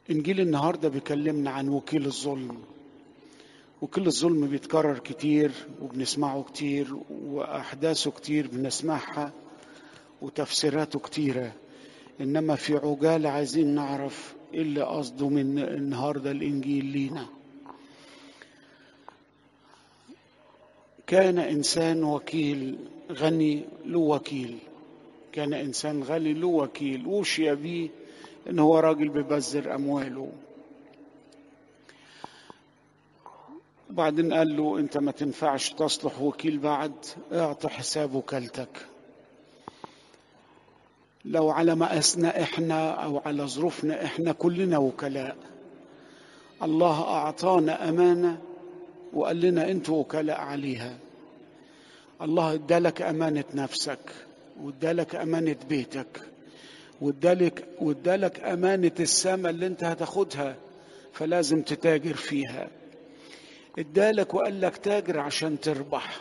إنجيل النهارده بيكلمنا عن وكيل الظلم وكيل الظلم بيتكرر كتير وبنسمعه كتير وأحداثه كتير بنسمعها وتفسيراته كتيرة إنما في عجالة عايزين نعرف إيه اللي قصده من النهارده الإنجيل لينا كان إنسان وكيل غني له وكيل كان إنسان غني له وكيل وشي بيه إن هو راجل بيبذر أمواله وبعدين قال له أنت ما تنفعش تصلح وكيل بعد اعطي حساب وكالتك لو على مقاسنا احنا او على ظروفنا احنا كلنا وكلاء الله اعطانا امانه وقال لنا انتوا وكلاء عليها الله ادالك امانه نفسك وادالك امانه بيتك وادالك وادالك امانه السماء اللي انت هتاخدها فلازم تتاجر فيها ادالك وقال لك تاجر عشان تربح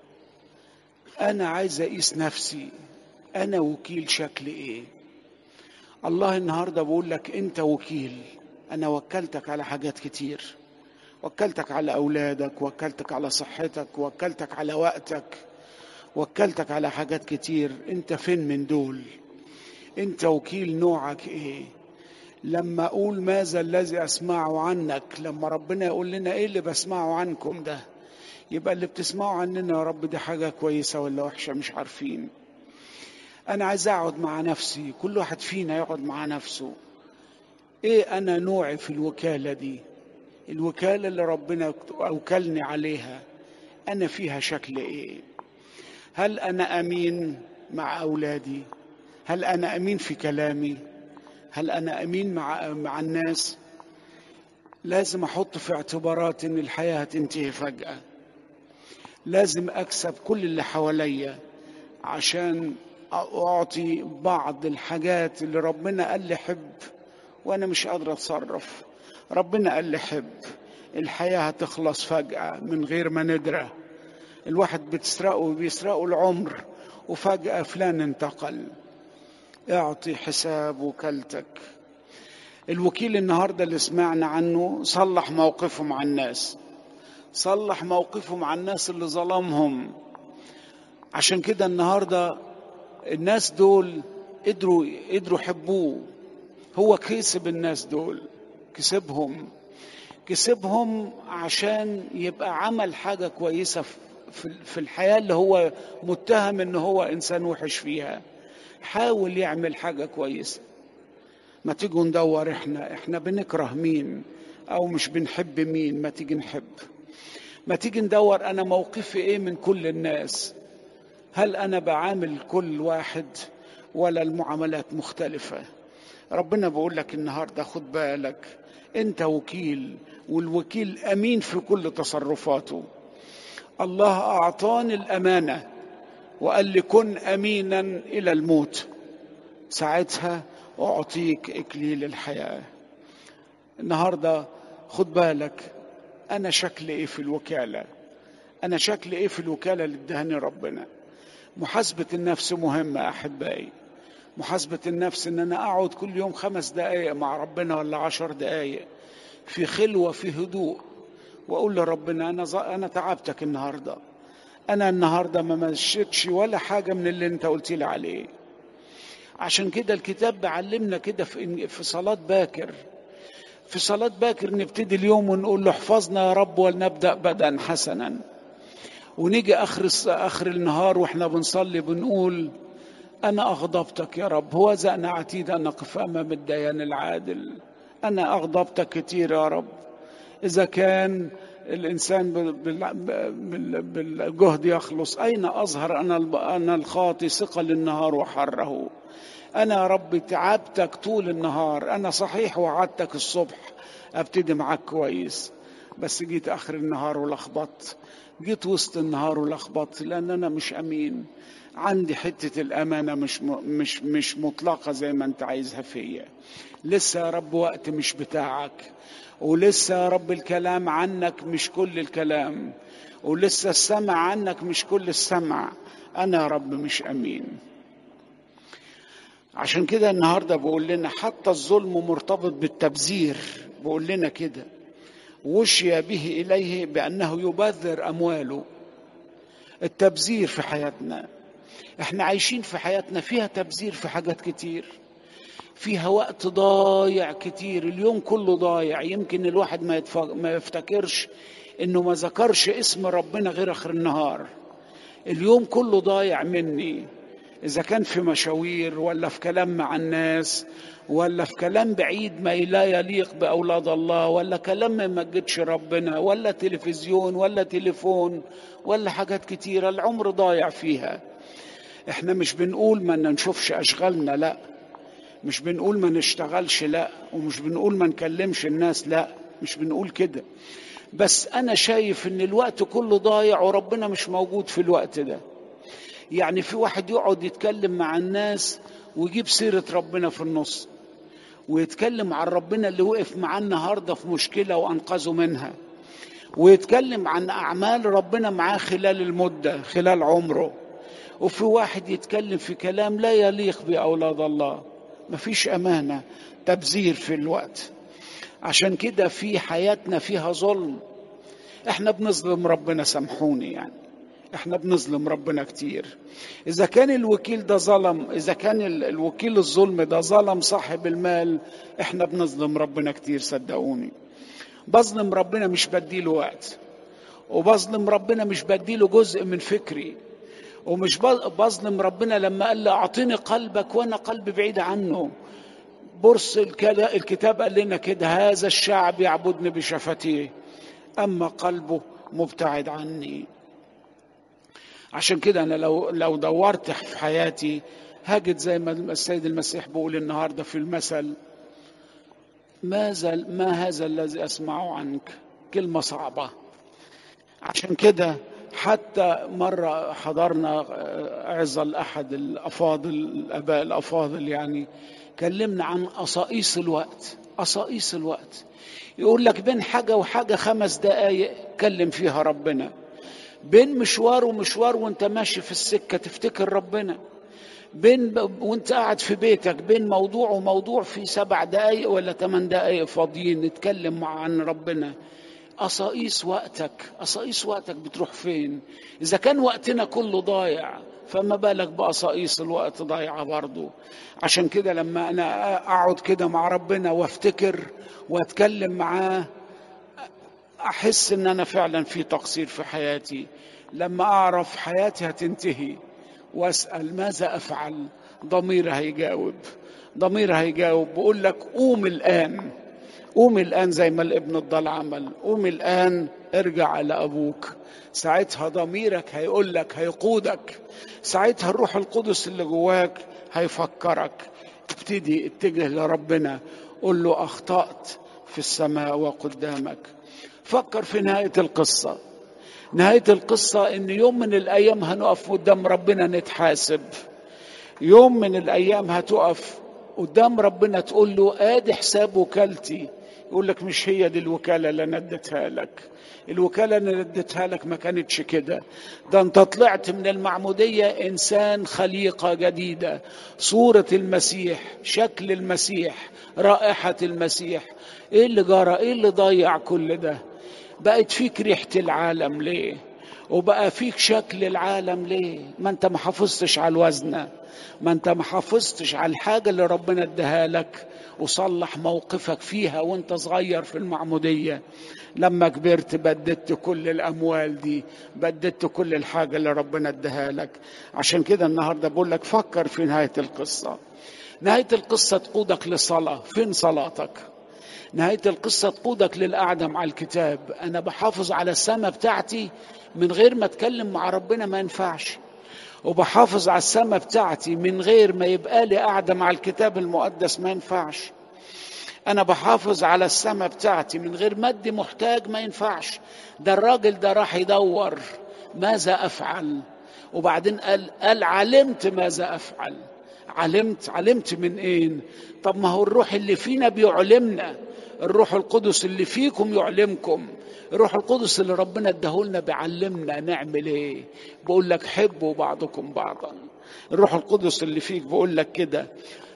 انا عايز اقيس نفسي انا وكيل شكل ايه الله النهارده بقول لك انت وكيل انا وكلتك على حاجات كتير وكلتك على اولادك وكلتك على صحتك وكلتك على وقتك وكلتك على حاجات كتير انت فين من دول انت وكيل نوعك ايه لما اقول ماذا الذي اسمعه عنك لما ربنا يقول لنا ايه اللي بسمعه عنكم ده يبقى اللي بتسمعه عننا يا رب دي حاجه كويسه ولا وحشه مش عارفين انا عايز اقعد مع نفسي كل واحد فينا يقعد مع نفسه ايه انا نوعي في الوكاله دي الوكاله اللي ربنا اوكلني عليها انا فيها شكل ايه هل انا امين مع اولادي هل انا امين في كلامي هل انا امين مع مع الناس لازم احط في اعتبارات ان الحياه هتنتهي فجاه لازم اكسب كل اللي حواليا عشان اعطي بعض الحاجات اللي ربنا قال لي حب وانا مش قادر اتصرف ربنا قال لي حب الحياه هتخلص فجاه من غير ما ندرى الواحد بتسرقه بيسرقه العمر وفجاه فلان انتقل اعطي حساب وكالتك الوكيل النهارده اللي سمعنا عنه صلح موقفه مع الناس صلح موقفه مع الناس اللي ظلمهم عشان كده النهارده الناس دول قدروا قدروا يحبوه هو كسب الناس دول كسبهم كسبهم عشان يبقى عمل حاجة كويسة في الحياة اللي هو متهم ان هو انسان وحش فيها حاول يعمل حاجة كويسة ما تيجوا ندور احنا احنا بنكره مين او مش بنحب مين ما تيجي نحب ما تيجي ندور انا موقفي ايه من كل الناس هل انا بعامل كل واحد ولا المعاملات مختلفه ربنا بيقول لك النهارده خد بالك انت وكيل والوكيل امين في كل تصرفاته الله اعطاني الامانه وقال لي كن امينا الى الموت ساعتها اعطيك اكليل الحياه النهارده خد بالك انا شكل ايه في الوكاله انا شكل ايه في الوكاله اللي ادهاني ربنا محاسبة النفس مهمة أحبائي محاسبة النفس إن أنا أقعد كل يوم خمس دقايق مع ربنا ولا عشر دقايق في خلوة في هدوء وأقول لربنا أنا ز... أنا تعبتك النهاردة أنا النهاردة ما مشيتش ولا حاجة من اللي أنت قلت لي عليه عشان كده الكتاب بيعلمنا كده في في صلاة باكر في صلاة باكر نبتدي اليوم ونقول له احفظنا يا رب ولنبدأ بدءا حسنا ونيجي اخر اخر النهار واحنا بنصلي بنقول انا اغضبتك يا رب هو انا عتيد ان اقف امام الديان العادل انا اغضبتك كتير يا رب اذا كان الانسان بالجهد يخلص اين اظهر انا انا الخاطي ثقل النهار وحره انا يا رب تعبتك طول النهار انا صحيح وعدتك الصبح ابتدي معاك كويس بس جيت اخر النهار ولخبطت جيت وسط النهار ولخبطت لان انا مش امين عندي حته الامانه مش مش مش مطلقه زي ما انت عايزها فيا لسه يا رب وقت مش بتاعك ولسه يا رب الكلام عنك مش كل الكلام ولسه السمع عنك مش كل السمع انا يا رب مش امين عشان كده النهارده بقول لنا حتى الظلم مرتبط بالتبذير بقول لنا كده وشي به اليه بانه يبذر امواله التبذير في حياتنا احنا عايشين في حياتنا فيها تبذير في حاجات كتير فيها وقت ضايع كتير اليوم كله ضايع يمكن الواحد ما, يتف... ما يفتكرش انه ما ذكرش اسم ربنا غير اخر النهار اليوم كله ضايع مني اذا كان في مشاوير ولا في كلام مع الناس ولا في كلام بعيد ما لا يليق باولاد الله ولا كلام ما يمجدش ربنا ولا تلفزيون ولا تليفون ولا حاجات كتيره العمر ضايع فيها احنا مش بنقول ما نشوفش اشغالنا لا مش بنقول ما نشتغلش لا ومش بنقول ما نكلمش الناس لا مش بنقول كده بس انا شايف ان الوقت كله ضايع وربنا مش موجود في الوقت ده يعني في واحد يقعد يتكلم مع الناس ويجيب سيرة ربنا في النص ويتكلم عن ربنا اللي وقف معاه النهارده في مشكلة وأنقذه منها ويتكلم عن أعمال ربنا معاه خلال المدة خلال عمره وفي واحد يتكلم في كلام لا يليق بأولاد الله مفيش أمانة تبذير في الوقت عشان كده في حياتنا فيها ظلم احنا بنظلم ربنا سامحوني يعني احنا بنظلم ربنا كتير اذا كان الوكيل ده ظلم اذا كان الوكيل الظلم ده ظلم صاحب المال احنا بنظلم ربنا كتير صدقوني بظلم ربنا مش بديله وقت وبظلم ربنا مش بديله جزء من فكري ومش بظلم ربنا لما قال لي اعطيني قلبك وانا قلبي بعيد عنه برص الكتاب قال لنا كده هذا الشعب يعبدني بشفتيه اما قلبه مبتعد عني عشان كده انا لو لو دورت في حياتي هجد زي ما السيد المسيح بيقول النهارده في المثل ماذا ما هذا الذي اسمعه عنك كلمه صعبه عشان كده حتى مرة حضرنا عظة لأحد الأفاضل الآباء الأفاضل يعني كلمنا عن قصائص الوقت قصائص الوقت يقول لك بين حاجة وحاجة خمس دقايق كلم فيها ربنا بين مشوار ومشوار وانت ماشي في السكة تفتكر ربنا بين وانت قاعد في بيتك بين موضوع وموضوع في سبع دقايق ولا ثمان دقايق فاضيين نتكلم مع عن ربنا قصائص وقتك قصائص وقتك بتروح فين اذا كان وقتنا كله ضايع فما بالك بقصائص الوقت ضايعه برضه عشان كده لما انا اقعد كده مع ربنا وافتكر واتكلم معاه احس ان انا فعلا في تقصير في حياتي لما اعرف حياتي هتنتهي واسال ماذا افعل ضميري هيجاوب ضميري هيجاوب بقول لك قوم الان قوم الآن زي ما الابن الضال عمل قوم الآن ارجع على أبوك ساعتها ضميرك هيقول لك هيقودك ساعتها الروح القدس اللي جواك هيفكرك ابتدي اتجه لربنا قول له أخطأت في السماء وقدامك فكر في نهاية القصة نهاية القصة إن يوم من الأيام هنقف قدام ربنا نتحاسب يوم من الأيام هتقف قدام ربنا تقول له ادي حساب وكالتي يقول لك مش هي دي الوكالة اللي أنا اديتها لك الوكالة اللي اديتها لك ما كانتش كده ده انت طلعت من المعمودية إنسان خليقة جديدة صورة المسيح شكل المسيح رائحة المسيح ايه اللي جرى ايه اللي ضيع كل ده بقت فيك ريحة العالم ليه وبقى فيك شكل العالم ليه ما انت ما حافظتش على الوزنه ما انت ما حافظتش على الحاجه اللي ربنا اداها لك وصلح موقفك فيها وانت صغير في المعموديه لما كبرت بددت كل الاموال دي بددت كل الحاجه اللي ربنا اداها لك عشان كده النهارده بقول لك فكر في نهايه القصه نهايه القصه تقودك لصلاه فين صلاتك نهايه القصه تقودك للقعده مع الكتاب انا بحافظ على السماء بتاعتي من غير ما اتكلم مع ربنا ما ينفعش وبحافظ على السماء بتاعتي من غير ما يبقى لي قاعده مع الكتاب المقدس ما ينفعش انا بحافظ على السماء بتاعتي من غير مد محتاج ما ينفعش ده الراجل ده راح يدور ماذا افعل وبعدين قال قال علمت ماذا افعل علمت علمت من ايه طب ما هو الروح اللي فينا بيعلمنا الروح القدس اللي فيكم يعلمكم الروح القدس اللي ربنا اداهولنا بيعلمنا نعمل ايه بقول لك حبوا بعضكم بعضا الروح القدس اللي فيك بقول لك كده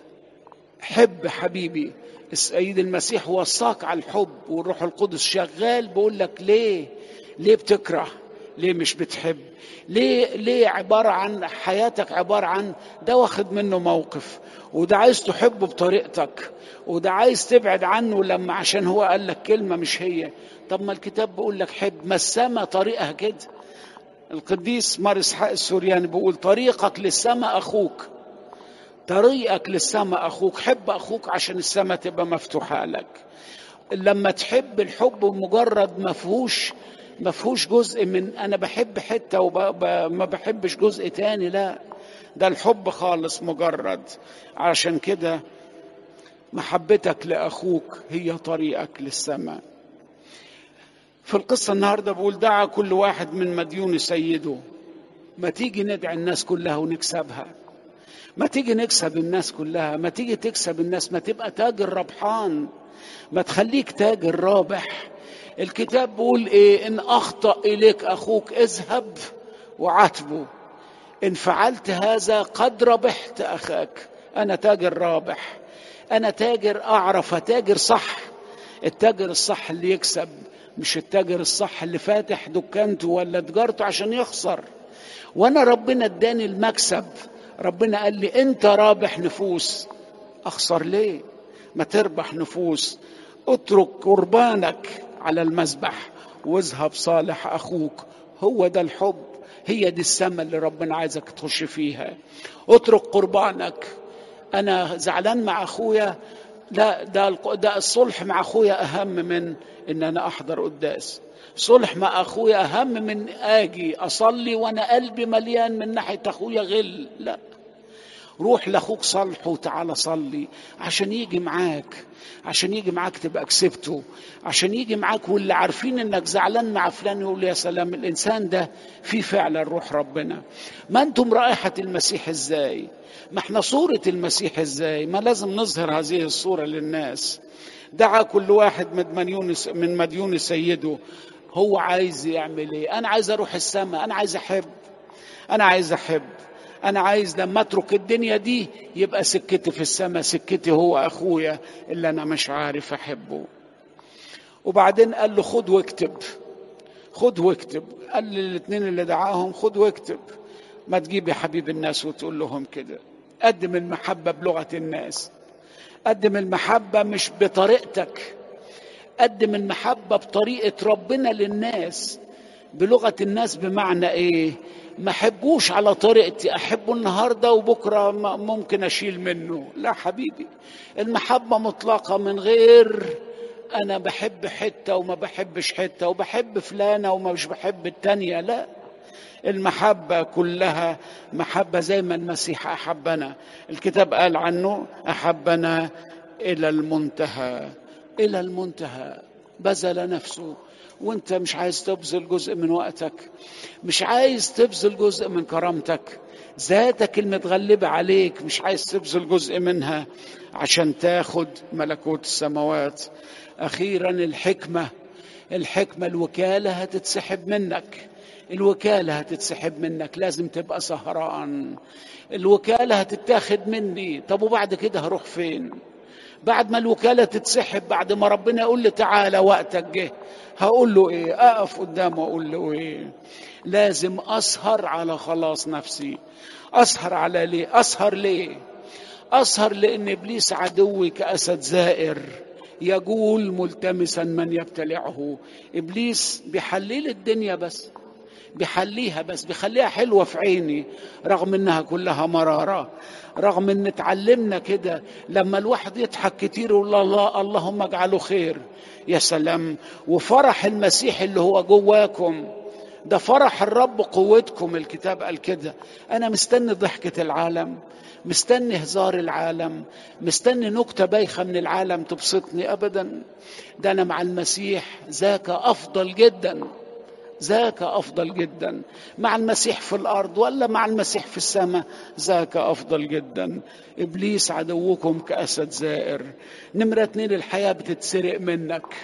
حب حبيبي السيد المسيح وصاك على الحب والروح القدس شغال بيقول لك ليه ليه بتكره ليه مش بتحب ليه ليه عبارة عن حياتك عبارة عن ده واخد منه موقف وده عايز تحبه بطريقتك وده عايز تبعد عنه لما عشان هو قال لك كلمة مش هي طب ما الكتاب بيقول لك حب ما السما طريقها كده القديس مار اسحاق السورياني بيقول طريقك للسما اخوك طريقك للسما اخوك حب اخوك عشان السما تبقى مفتوحه لك لما تحب الحب مجرد ما فيهوش ما فيهوش جزء من انا بحب حته وما بحبش جزء تاني لا ده الحب خالص مجرد عشان كده محبتك لاخوك هي طريقك للسماء في القصة النهاردة بقول دعا كل واحد من مديون سيده ما تيجي ندعي الناس كلها ونكسبها ما تيجي نكسب الناس كلها ما تيجي تكسب الناس ما تبقى تاجر ربحان ما تخليك تاجر رابح الكتاب بيقول ايه ان اخطا اليك اخوك اذهب وعاتبه ان فعلت هذا قد ربحت اخاك انا تاجر رابح انا تاجر اعرف اتاجر صح التاجر الصح اللي يكسب مش التاجر الصح اللي فاتح دكانته ولا تجارته عشان يخسر وانا ربنا اداني المكسب ربنا قال لي انت رابح نفوس اخسر ليه ما تربح نفوس اترك قربانك على المذبح واذهب صالح اخوك هو ده الحب هي دي السماء اللي ربنا عايزك تخش فيها اترك قربانك انا زعلان مع اخويا لا ده ده الصلح مع اخويا اهم من ان انا احضر قداس صلح مع اخويا اهم من اجي اصلي وانا قلبي مليان من ناحيه اخويا غل لا روح لاخوك صالحه وتعالى صلي عشان يجي معاك عشان يجي معاك تبقى كسبته عشان يجي معاك واللي عارفين انك زعلان مع فلان يقول يا سلام الانسان ده في فعلا روح ربنا ما انتم رائحه المسيح ازاي ما احنا صوره المسيح ازاي ما لازم نظهر هذه الصوره للناس دعا كل واحد من مديون من مديون سيده هو عايز يعمل ايه انا عايز اروح السماء انا عايز احب انا عايز احب انا عايز لما اترك الدنيا دي يبقى سكتي في السماء سكتي هو اخويا اللي انا مش عارف احبه وبعدين قال له خد واكتب خد واكتب قال للاثنين اللي دعاهم خد واكتب ما تجيب يا حبيب الناس وتقول لهم كده قدم المحبة بلغة الناس قدم المحبة مش بطريقتك قدم المحبة بطريقة ربنا للناس بلغة الناس بمعنى ايه ما احبوش على طريقتي احبه النهارده وبكره ممكن اشيل منه لا حبيبي المحبه مطلقه من غير انا بحب حته وما بحبش حته وبحب فلانه وما مش بحب التانيه لا المحبه كلها محبه زي ما المسيح احبنا الكتاب قال عنه احبنا الى المنتهى الى المنتهى بذل نفسه وانت مش عايز تبذل جزء من وقتك مش عايز تبذل جزء من كرامتك ذاتك المتغلبة عليك مش عايز تبذل جزء منها عشان تاخد ملكوت السماوات أخيرا الحكمة الحكمة الوكالة هتتسحب منك الوكالة هتتسحب منك لازم تبقى سهران الوكالة هتتاخد مني طب وبعد كده هروح فين بعد ما الوكالة تتسحب بعد ما ربنا يقول لي تعالى وقتك جه هقول له ايه اقف قدامه اقول له ايه لازم اسهر على خلاص نفسي اسهر على ليه اسهر ليه اسهر لان ابليس عدوي كاسد زائر يجول ملتمسا من يبتلعه ابليس بيحلل الدنيا بس بيحليها بس بيخليها حلوه في عيني رغم انها كلها مراره رغم ان اتعلمنا كده لما الواحد يضحك كتير يقول الله اللهم اجعله خير يا سلام وفرح المسيح اللي هو جواكم ده فرح الرب قوتكم الكتاب قال كده انا مستني ضحكه العالم مستني هزار العالم مستني نكته بايخه من العالم تبسطني ابدا ده انا مع المسيح ذاك افضل جدا ذاك افضل جدا مع المسيح في الارض ولا مع المسيح في السماء ذاك افضل جدا ابليس عدوكم كاسد زائر نمره اتنين الحياه بتتسرق منك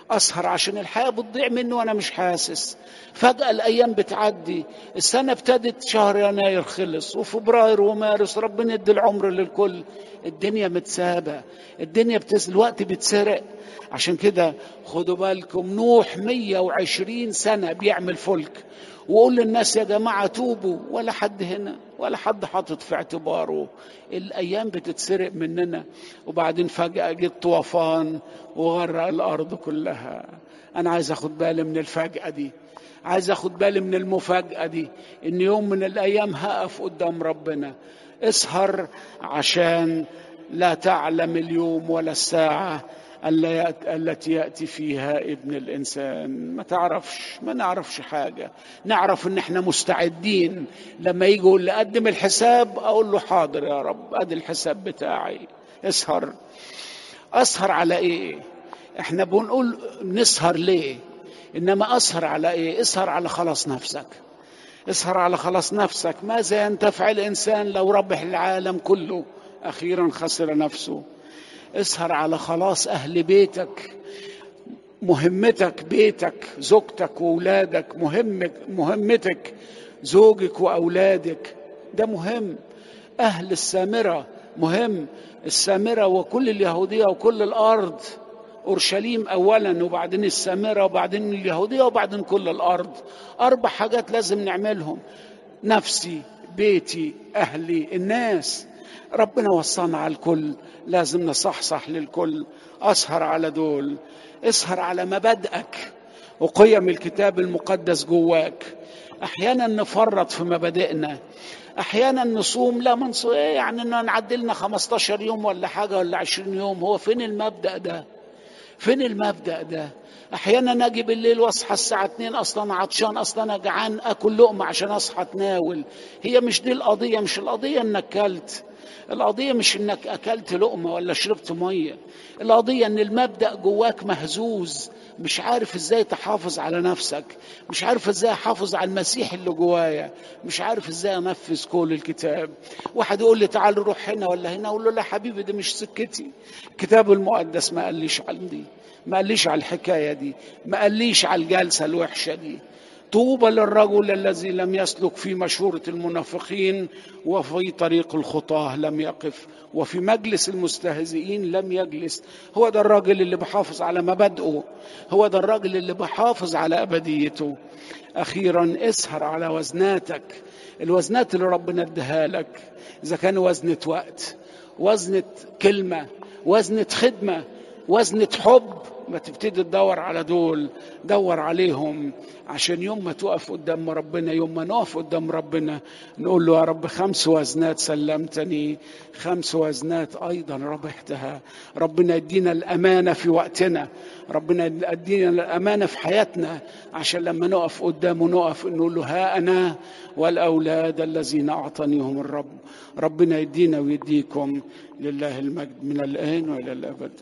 اسهر عشان الحياه بتضيع مني وانا مش حاسس فجاه الايام بتعدي السنه ابتدت شهر يناير خلص وفبراير ومارس ربنا يدي العمر للكل الدنيا متسابه الدنيا بتس... الوقت بيتسرق عشان كده خدوا بالكم نوح 120 سنه بيعمل فلك وقول للناس يا جماعه توبوا ولا حد هنا ولا حد حاطط في اعتباره الايام بتتسرق مننا وبعدين فجاه جه طوفان وغرق الارض كلها انا عايز اخد بالي من الفجاه دي عايز اخد بالي من المفاجاه دي ان يوم من الايام هقف قدام ربنا اسهر عشان لا تعلم اليوم ولا الساعه التي ياتي فيها ابن الانسان ما تعرفش ما نعرفش حاجه نعرف ان احنا مستعدين لما يجي يقول لي قدم الحساب اقول له حاضر يا رب ادي الحساب بتاعي اسهر اسهر على ايه احنا بنقول نسهر ليه انما اسهر على ايه اسهر على خلاص نفسك اسهر على خلاص نفسك ماذا ينتفع الانسان لو ربح العالم كله اخيرا خسر نفسه اسهر على خلاص اهل بيتك مهمتك بيتك زوجتك واولادك مهمك مهمتك زوجك واولادك ده مهم اهل السامره مهم السامره وكل اليهوديه وكل الارض اورشليم اولا وبعدين السامره وبعدين اليهوديه وبعدين كل الارض اربع حاجات لازم نعملهم نفسي بيتي اهلي الناس ربنا وصانا على الكل لازم نصحصح للكل اسهر على دول اسهر على مبادئك وقيم الكتاب المقدس جواك احيانا نفرط في مبادئنا احيانا نصوم لا منصوم ايه يعني ان نعدلنا 15 يوم ولا حاجه ولا 20 يوم هو فين المبدا ده فين المبدا ده احيانا اجي بالليل واصحى الساعه 2 اصلا عطشان اصلا انا جعان اكل لقمه عشان اصحى اتناول هي مش دي القضيه مش القضيه انك كلت القضية مش انك اكلت لقمة ولا شربت مية القضية ان المبدأ جواك مهزوز مش عارف ازاي تحافظ على نفسك مش عارف ازاي احافظ على المسيح اللي جوايا مش عارف ازاي انفذ كل الكتاب واحد يقول لي تعال نروح هنا ولا هنا اقول له لا حبيبي دي مش سكتي الكتاب المقدس ما قاليش عن دي ما قاليش على الحكاية دي ما قاليش على الجلسة الوحشة دي طوبى للرجل الذي لم يسلك في مشورة المنافقين وفي طريق الخطاة لم يقف وفي مجلس المستهزئين لم يجلس هو ده الراجل اللي بحافظ على مبادئه هو ده الراجل اللي بحافظ على أبديته أخيرا اسهر على وزناتك الوزنات اللي ربنا اداها لك إذا كان وزنة وقت وزنة كلمة وزنة خدمة وزنة حب ما تبتدي تدور على دول دور عليهم عشان يوم ما تقف قدام ربنا يوم ما نقف قدام ربنا نقول له يا رب خمس وزنات سلمتني خمس وزنات ايضا ربحتها ربنا يدينا الامانه في وقتنا ربنا يدينا الامانه في حياتنا عشان لما نقف قدامه نقف نقول له ها انا والاولاد الذين اعطانيهم الرب ربنا يدينا ويديكم لله المجد من الان والى الابد